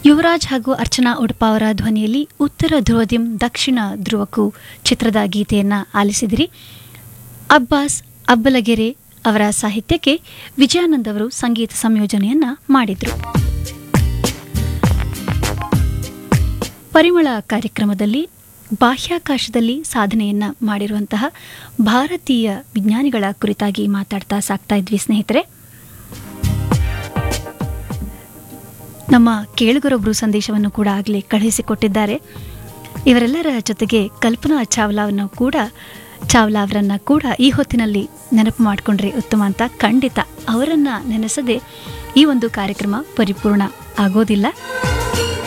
ಯುವರಾಜ್ ಹಾಗೂ ಅರ್ಚನಾ ಉಡುಪ ಅವರ ಧ್ವನಿಯಲ್ಲಿ ಉತ್ತರ ಧ್ರುವದಿಂ ದಕ್ಷಿಣ ಧ್ರುವಕ್ಕೂ ಚಿತ್ರದ ಗೀತೆಯನ್ನು ಆಲಿಸಿದಿರಿ ಅಬ್ಬಾಸ್ ಅಬ್ಬಲಗೆರೆ ಅವರ ಸಾಹಿತ್ಯಕ್ಕೆ ವಿಜಯಾನಂದ್ ಅವರು ಸಂಗೀತ ಸಂಯೋಜನೆಯನ್ನ ಮಾಡಿದ್ರು ಪರಿಮಳ ಕಾರ್ಯಕ್ರಮದಲ್ಲಿ ಬಾಹ್ಯಾಕಾಶದಲ್ಲಿ ಸಾಧನೆಯನ್ನ ಮಾಡಿರುವಂತಹ ಭಾರತೀಯ ವಿಜ್ಞಾನಿಗಳ ಕುರಿತಾಗಿ ಮಾತಾಡ್ತಾ ಸಾಕ್ತಾ ಇದ್ವಿ ಸ್ನೇಹಿತರೆ ನಮ್ಮ ಕೇಳುಗರೊಬ್ಬರು ಸಂದೇಶವನ್ನು ಕೂಡ ಆಗಲೇ ಕಳುಹಿಸಿಕೊಟ್ಟಿದ್ದಾರೆ ಇವರೆಲ್ಲರ ಜೊತೆಗೆ ಕಲ್ಪನಾ ಚಾವ್ಲಾವನ್ನು ಕೂಡ ಚಾವ್ಲಾ ಅವರನ್ನ ಕೂಡ ಈ ಹೊತ್ತಿನಲ್ಲಿ ನೆನಪು ಮಾಡಿಕೊಂಡ್ರೆ ಉತ್ತಮ ಅಂತ ಖಂಡಿತ ಅವರನ್ನ ನೆನೆಸದೆ ಈ ಒಂದು ಕಾರ್ಯಕ್ರಮ ಪರಿಪೂರ್ಣ ಆಗೋದಿಲ್ಲ